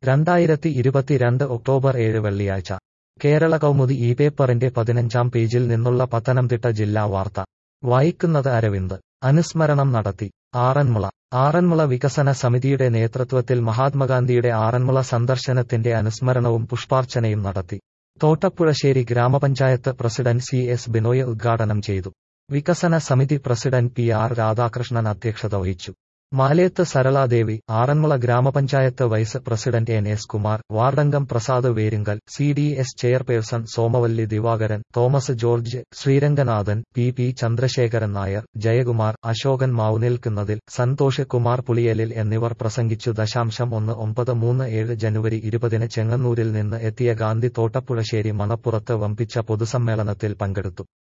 രണ്ടായിരത്തി ഇരുപത്തിരണ്ട് ഒക്ടോബർ ഏഴ് വെള്ളിയാഴ്ച കേരള കൗമുദി ഈ പേപ്പറിന്റെ പതിനഞ്ചാം പേജിൽ നിന്നുള്ള പത്തനംതിട്ട ജില്ലാ വാർത്ത വായിക്കുന്നത് അരവിന്ദ് അനുസ്മരണം നടത്തി ആറന്മുള ആറന്മുള വികസന സമിതിയുടെ നേതൃത്വത്തിൽ മഹാത്മാഗാന്ധിയുടെ ആറന്മുള സന്ദർശനത്തിന്റെ അനുസ്മരണവും പുഷ്പാർച്ചനയും നടത്തി തോട്ടപ്പുഴശ്ശേരി ഗ്രാമപഞ്ചായത്ത് പ്രസിഡന്റ് സി എസ് ബിനോയ് ഉദ്ഘാടനം ചെയ്തു വികസന സമിതി പ്രസിഡന്റ് പി ആർ രാധാകൃഷ്ണൻ അധ്യക്ഷത വഹിച്ചു മാലേത്ത് സരളാദേവി ആറന്മുള ഗ്രാമപഞ്ചായത്ത് vice president N S Kumar വാർഡംഗം Prasad Veringal C D S chairperson Somavalli Divakaran Thomas George Sreeranganathan P P Chandrasekharan Nair Jayakumar Ashokan മാവുനിൽക്കുന്നതിൽ സന്തോഷ് കുമാർ പുളിയലിൽ എന്നിവർ പ്രസംഗിച്ചു ദശാംശം ഒന്ന് ഒമ്പത് മൂന്ന് ഏഴ് ജനുവരി ഇരുപതിന് ചെങ്ങന്നൂരിൽ നിന്ന് എത്തിയ ഗാന്ധി തോട്ടപ്പുഴശ്ശേരി മണപ്പുറത്ത് വമ്പിച്ച പൊതുസമ്മേളനത്തിൽ പങ്കെടുത്തു